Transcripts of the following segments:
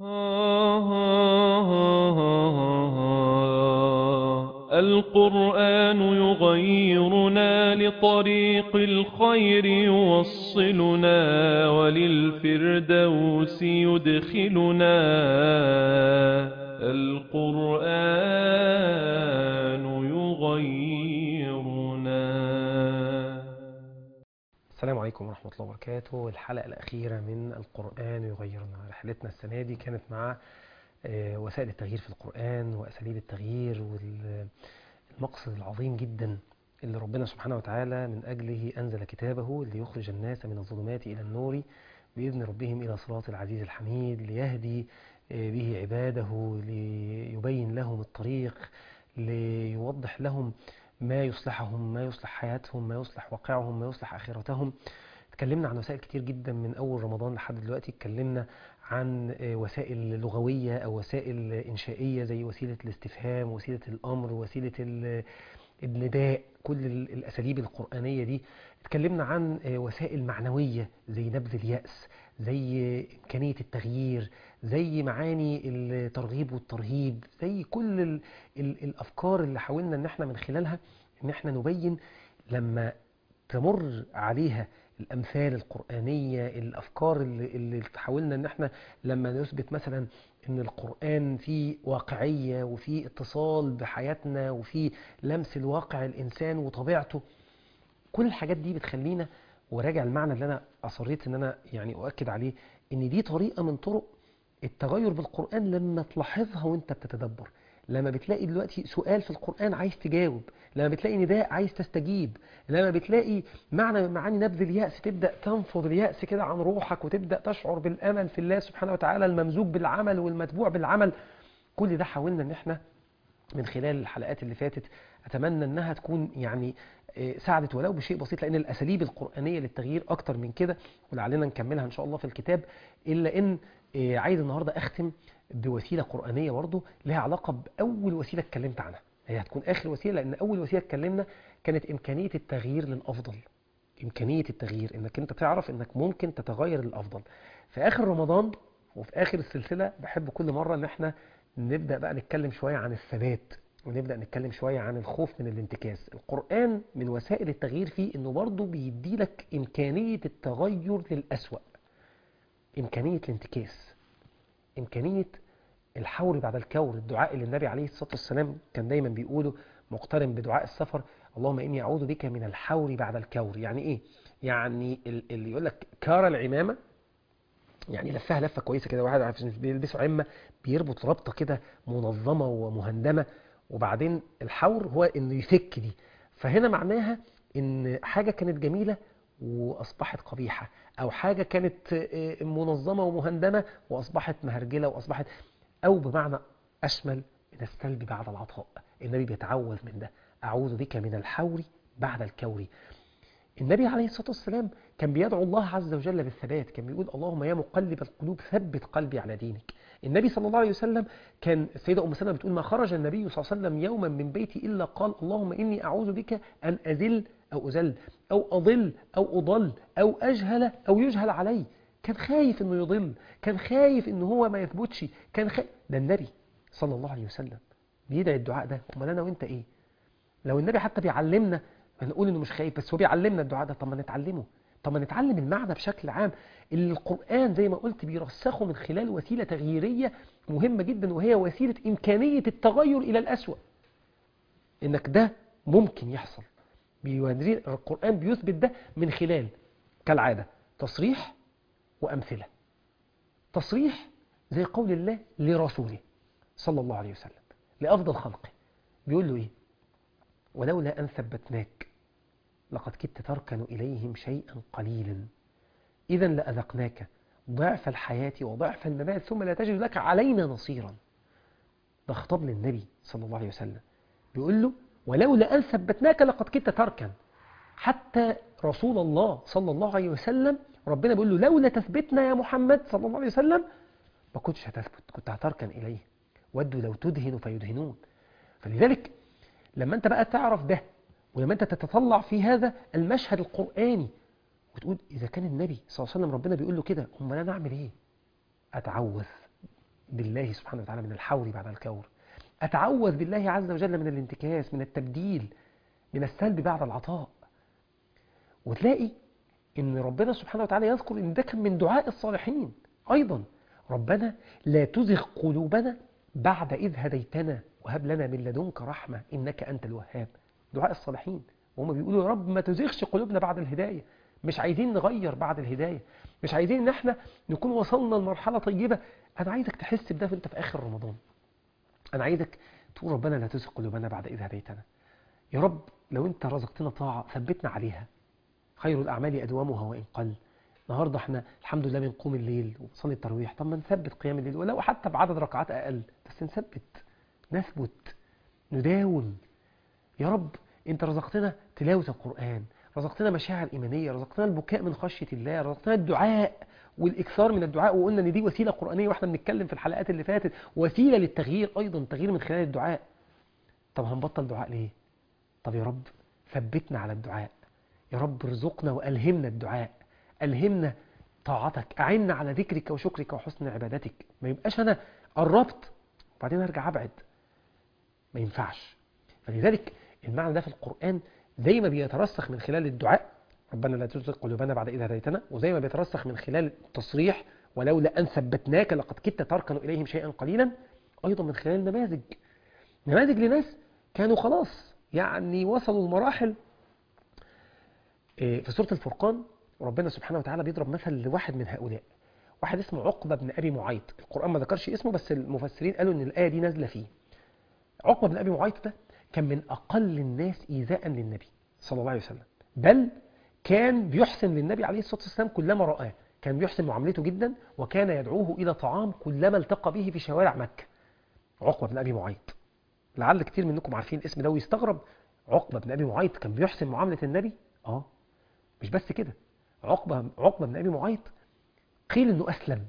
القرآن يغيرنا لطريق الخير يوصلنا وللفردوس يدخلنا القرآن يغيرنا السلام عليكم ورحمة الله وبركاته الحلقة الأخيرة من القرآن يغيرنا رحلتنا السنة دي كانت مع آه، وسائل التغيير في القرآن وأساليب التغيير والمقصد العظيم جدا اللي ربنا سبحانه وتعالى من أجله أنزل كتابه ليخرج الناس من الظلمات إلى النور بإذن ربهم إلى صراط العزيز الحميد ليهدي آه، به عباده ليبين لهم الطريق ليوضح لهم ما يصلحهم ما يصلح حياتهم ما يصلح واقعهم ما يصلح آخرتهم اتكلمنا عن وسائل كتير جدا من أول رمضان لحد دلوقتي اتكلمنا عن آه، وسائل لغوية أو وسائل إنشائية زي وسيلة الاستفهام وسيلة الأمر وسيلة ال- النداء كل ال- الأساليب القرآنية دي اتكلمنا عن آه، وسائل معنوية زي نبذ اليأس زي إمكانية التغيير زي معاني الترغيب والترهيب زي كل ال ال الأفكار اللي حاولنا إن احنا من خلالها إن احنا نبين لما تمر عليها الأمثال القرآنية الأفكار اللي, اللي حاولنا إن احنا لما نثبت مثلا إن القرآن فيه واقعية وفيه اتصال بحياتنا وفيه لمس الواقع الإنسان وطبيعته كل الحاجات دي بتخلينا وراجع المعنى اللي أنا أصريت إن أنا يعني أؤكد عليه إن دي طريقة من طرق التغير بالقرآن لما تلاحظها وانت بتتدبر لما بتلاقي دلوقتي سؤال في القرآن عايز تجاوب لما بتلاقي نداء عايز تستجيب لما بتلاقي معنى من معاني نبذ اليأس تبدأ تنفض اليأس كده عن روحك وتبدأ تشعر بالأمل في الله سبحانه وتعالى الممزوج بالعمل والمتبوع بالعمل كل ده حاولنا ان احنا من خلال الحلقات اللي فاتت أتمنى أنها تكون يعني آه، ساعدت ولو بشيء بسيط لأن الأساليب القرآنية للتغيير أكتر من كده ولعلنا نكملها إن شاء الله في الكتاب إلا أن آه، عايز النهاردة أختم بوسيلة قرآنية برضه لها علاقة بأول وسيلة اتكلمت عنها هي هتكون آخر وسيلة لأن أول وسيلة اتكلمنا كانت إمكانية التغيير للأفضل إمكانية التغيير إنك أنت تعرف إنك ممكن تتغير للأفضل في آخر رمضان وفي آخر السلسلة بحب كل مرة إن إحنا نبدأ بقى نتكلم شوية عن الثبات ونبدأ نتكلم شوية عن الخوف من الانتكاس القرآن من وسائل التغيير فيه إنه برضه بيديلك إمكانية التغير للأسوأ إمكانية الانتكاس إمكانية الحور بعد الكور الدعاء اللي النبي عليه الصلاة والسلام كان دايما بيقوله مقترن بدعاء السفر اللهم إني أعوذ بك من الحور بعد الكور يعني إيه؟ يعني ال- اللي يقول لك كار العمامة يعني لفها لفة كويسة كده واحد عشان بيلبسوا عمة بيربط ربطة كده منظمة ومهندمة وبعدين الحور هو إنه يفك دي فهنا معناها إن حاجة كانت جميلة وأصبحت قبيحة أو حاجة كانت آه، منظمة ومهندمة وأصبحت مهرجلة وأصبحت أو بمعنى أشمل من السلب بعد العطاء النبي بيتعوذ من ده أعوذ بك من الحور بعد الكور النبي عليه الصلاة والسلام كان بيدعو الله عز وجل بالثبات كان بيقول اللهم يا مقلب القلوب ثبت قلبي على دينك النبي صلى الله عليه وسلم كان السيدة أم سلمة بتقول ما خرج النبي صلى الله عليه وسلم يوما من بيتي إلا قال اللهم إني أعوذ بك أن أذل أو أذل أو أضل أو أضل أو أجهل أو يجهل علي كان خايف إنه يضل كان خايف إنه هو ما يثبتش كان خايف ده النبي صلى الله عليه وسلم بيدعي الدعاء ده أمال أنا وأنت إيه لو النبي حتى بيعلمنا نقول انه مش خايف بس هو بيعلمنا الدعاء ده طب ما نتعلمه طب ما نتعلم المعنى بشكل عام اللي القرآن زي ما قلت بيرسخه من خلال وسيلة تغييرية مهمة جدا وهي وسيلة إمكانية التغير إلى الأسوأ إنك ده ممكن يحصل بيورينا القرآن بيثبت ده من خلال كالعادة تصريح وأمثلة تصريح زي قول الله لرسوله صلى الله عليه وسلم لأفضل خلقه بيقول له إيه ولولا أن ثبتناك لقد كدت تركن إليهم شيئا قليلا إذا لأذقناك ضعف الحياة وضعف الممات ثم لا تجد لك علينا نصيرا ده خطاب للنبي صلى الله عليه وسلم بيقول له ولولا أن ثبتناك لقد كدت تركن حتى رسول الله صلى الله عليه وسلم ربنا بيقول له لولا تثبتنا يا محمد صلى الله عليه وسلم ما كنتش هتثبت كنت هتركن إليه ودوا لو تدهن فيدهنون فلذلك لما انت بقى تعرف ده ولما انت تتطلع في هذا المشهد القرآني وتقول إذا كان النبي صلى الله عليه وسلم ربنا بيقول له كده أمال أنا أعمل إيه؟ أتعوذ بالله سبحانه وتعالى من الحور بعد الكور أتعوذ بالله عز وجل من الانتكاس من التبديل من السلب بعد العطاء وتلاقي ان ربنا سبحانه وتعالى يذكر ان ده كان من دعاء الصالحين ايضا ربنا لا تزغ قلوبنا بعد اذ هديتنا وهب لنا من لدنك رحمه انك انت الوهاب دعاء الصالحين وهم بيقولوا يا رب ما تزغش قلوبنا بعد الهدايه مش عايزين نغير بعد الهدايه مش عايزين ان احنا نكون وصلنا لمرحله طيبه انا عايزك تحس بده وانت في اخر رمضان انا عايزك تقول ربنا لا تزغ قلوبنا بعد اذ هديتنا يا رب لو انت رزقتنا طاعه ثبتنا عليها خير الأعمال أدومها وإن قل النهاردة احنا الحمد لله بنقوم الليل وبنصلي التراويح طب ما نثبت قيام الليل ولو حتى بعدد ركعات أقل بس نثبت نثبت نداوم يا رب انت رزقتنا تلاوة القرآن رزقتنا مشاعر إيمانية رزقتنا البكاء من خشية الله رزقتنا الدعاء والإكثار من الدعاء وقلنا إن دي وسيلة قرآنية وإحنا بنتكلم في الحلقات اللي فاتت وسيلة للتغيير أيضا تغيير من خلال الدعاء طب هنبطل دعاء ليه؟ طب يا رب ثبتنا على الدعاء يا رب ارزقنا وألهمنا الدعاء ألهمنا طاعتك أعنا على ذكرك وشكرك وحسن عبادتك ما يبقاش أنا قربت وبعدين أرجع أبعد ما ينفعش فلذلك المعنى ده في القرآن زي ما بيترسخ من خلال الدعاء ربنا لا تزغ قلوبنا بعد إذ هديتنا وزي ما بيترسخ من خلال التصريح ولولا أن ثبتناك لقد كدت تركن إليهم شيئا قليلا أيضا من خلال النماذج نماذج لناس كانوا خلاص يعني وصلوا لمراحل في سورة الفرقان ربنا سبحانه وتعالى بيضرب مثل لواحد من هؤلاء واحد اسمه عقبة بن أبي معيط القرآن ما ذكرش اسمه بس المفسرين قالوا أن الآية دي نازلة فيه عقبة بن أبي معيط ده كان من أقل الناس إيذاء للنبي صلى الله عليه وسلم بل كان بيحسن للنبي عليه الصلاة والسلام كلما رآه كان بيحسن معاملته جدا وكان يدعوه إلى طعام كلما التقى به في شوارع مكة عقبة بن أبي معيط لعل كتير منكم عارفين الاسم ده ويستغرب عقبة بن أبي معيط كان بيحسن معاملة النبي آه مش بس كده عقبة عقبة بن أبي معيط قيل إنه أسلم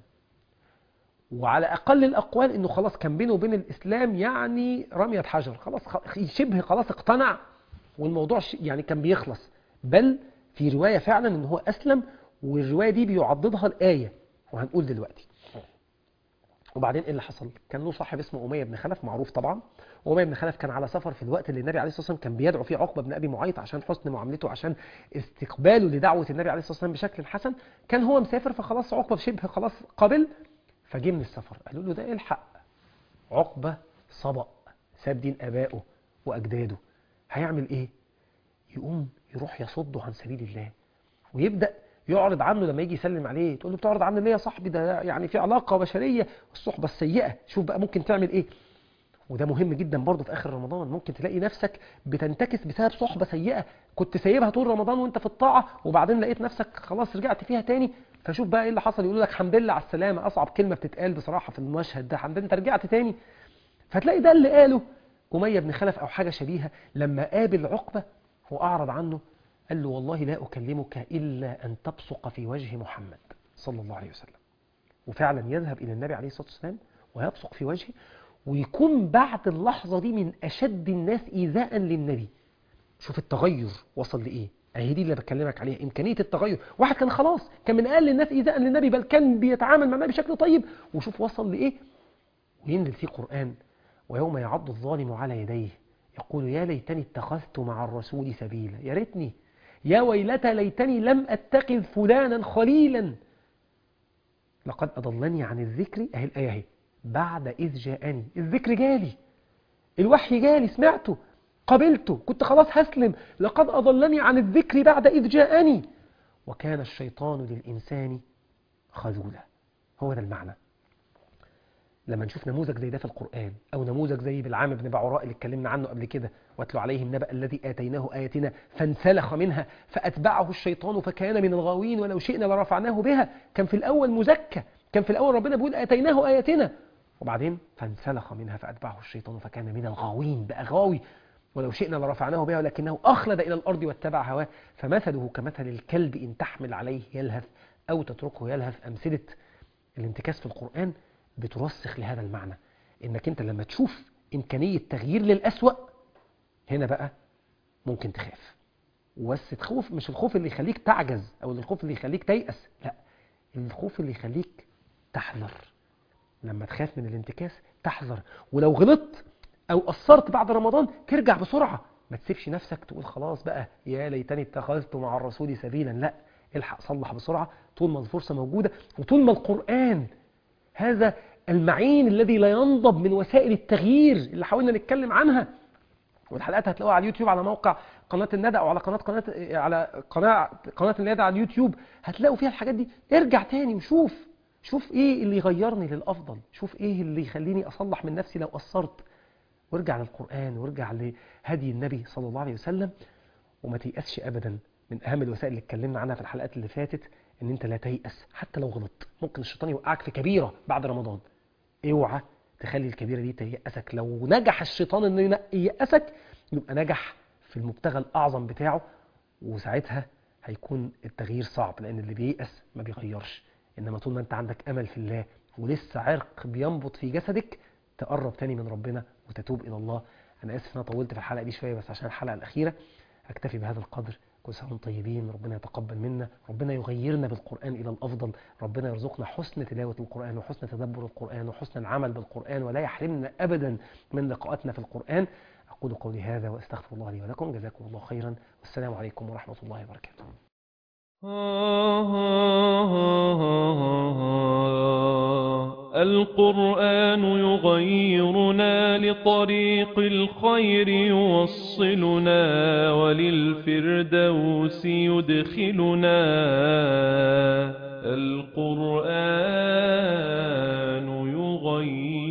وعلى أقل الأقوال إنه خلاص كان بينه وبين الإسلام يعني رمية حجر خلاص شبه خلاص اقتنع والموضوع يعني كان بيخلص بل في رواية فعلا إن هو أسلم والرواية دي بيعضدها الآية وهنقول دلوقتي وبعدين ايه اللي حصل؟ كان له صاحب اسمه أمية بن خلف معروف طبعا أمية بن خلف كان على سفر في الوقت اللي النبي عليه الصلاة والسلام كان بيدعو فيه عقبة بن أبي معيط عشان حسن معاملته عشان استقباله لدعوة النبي عليه الصلاة والسلام بشكل حسن كان هو مسافر فخلاص عقبة شبه خلاص قبل فجه من السفر قالوا له ده الحق عقبة صبأ ساب دين آبائه وأجداده هيعمل إيه؟ يقوم يروح يصده عن سبيل الله ويبدأ يعرض عنه لما يجي يسلم عليه تقول له بتعرض عنه ليه يا صاحبي ده يعني في علاقة بشرية الصحبة السيئة شوف بقى ممكن تعمل ايه وده مهم جدا برضه في اخر رمضان ممكن تلاقي نفسك بتنتكس بسبب صحبة سيئة كنت سايبها طول رمضان وانت في الطاعة وبعدين لقيت نفسك خلاص رجعت فيها تاني فشوف بقى ايه اللي حصل يقولوا لك الحمد لله على السلامة اصعب كلمة بتتقال بصراحة في المشهد ده الحمد لله انت رجعت تاني فتلاقي ده اللي قاله أمية بن خلف أو حاجة شبيهة لما قابل عقبة وأعرض عنه قال له والله لا أكلمك إلا أن تبصق في وجه محمد صلى الله عليه وسلم وفعلا يذهب إلى النبي عليه الصلاة والسلام ويبصق في وجهه ويكون بعد اللحظة دي من أشد الناس إيذاء للنبي شوف التغير وصل لإيه اهي دي اللي بكلمك عليها إمكانية التغير واحد كان خلاص كان من أقل الناس إيذاء للنبي بل كان بيتعامل مع النبي بشكل طيب وشوف وصل لإيه وينزل فيه قرآن ويوم يعض الظالم على يديه يقول يا ليتني اتخذت مع الرسول سبيلا يا ريتني يا ويلتى ليتني لم أتخذ فلانا خليلا لقد أضلني عن الذكر أهي الآية اهي بعد إذ جاءني الذكر جالي الوحي جالي سمعته قبلته كنت خلاص هسلم لقد أضلني عن الذكر بعد إذ جاءني وكان الشيطان للإنسان خذولا هو ده المعنى لما نشوف نموذج زي ده في القرآن أو نموذج زي بالعام بن بعوراء اللي اتكلمنا عنه قبل كده واتلو عليهم نبأ الذي آتيناه آياتنا فانسلخ منها فأتبعه الشيطان فكان من الغاوين ولو شئنا لرفعناه بها كان في الأول مزكى كان في الأول ربنا بيقول آتيناه آياتنا وبعدين فانسلخ منها فأتبعه الشيطان فكان من الغاوين بقى غاوي ولو شئنا لرفعناه بها ولكنه أخلد إلى الأرض واتبع هواه فمثله كمثل الكلب إن تحمل عليه يلهث أو تتركه يلهث أمثلة الانتكاس في القرآن بترسخ لهذا المعنى انك انت لما تشوف امكانية تغيير للأسوأ هنا بقى ممكن تخاف بس تخوف مش الخوف اللي يخليك تعجز او الخوف اللي يخليك تيأس لا الخوف اللي يخليك تحذر لما تخاف من الانتكاس تحذر ولو غلطت او قصرت بعد رمضان ترجع بسرعه ما تسيبش نفسك تقول خلاص بقى يا ليتني اتخذت مع الرسول سبيلا لا الحق صلح بسرعه طول ما الفرصه موجوده وطول ما القران هذا المعين الذي لا ينضب من وسائل التغيير اللي حاولنا نتكلم عنها والحلقات هتلاقوها على اليوتيوب على موقع قناة الندى او على قناة قناة على قناة قناة الندى على اليوتيوب هتلاقوا فيها الحاجات دي ارجع تاني وشوف شوف ايه اللي يغيرني للافضل شوف ايه اللي يخليني اصلح من نفسي لو قصرت وارجع للقرآن وارجع لهدي النبي صلى الله عليه وسلم وما تيأسش ابدا من اهم الوسائل اللي اتكلمنا عنها في الحلقات اللي فاتت ان انت لا تيأس حتى لو غلطت ممكن الشيطان يوقعك في كبيرة بعد رمضان اوعى تخلي الكبيرة دي تيأسك لو نجح الشيطان انه ييأسك يبقى نجح في المبتغى الأعظم بتاعه وساعتها هيكون التغيير صعب لأن اللي بييأس ما بيغيرش إنما طول ما أنت عندك أمل في الله ولسه عرق بينبض في جسدك تقرب تاني من ربنا وتتوب إلى الله أنا آسف إن أنا طولت في الحلقة دي شوية بس عشان الحلقة الأخيرة أكتفي بهذا القدر كل سنة وانتم طيبين ربنا يتقبل منا ربنا يغيرنا بالقرآن إلى الأفضل ربنا يرزقنا حسن تلاوة القرآن وحسن تدبر القرآن وحسن العمل بالقرآن ولا يحرمنا أبدا من لقاءاتنا في القرآن أقول قولي هذا وأستغفر الله لي ولكم جزاكم الله خيرا والسلام عليكم ورحمة الله وبركاته القرآن يغيرنا لطريق الخير يوصلنا وللفردوس يدخلنا القرآن يغيرنا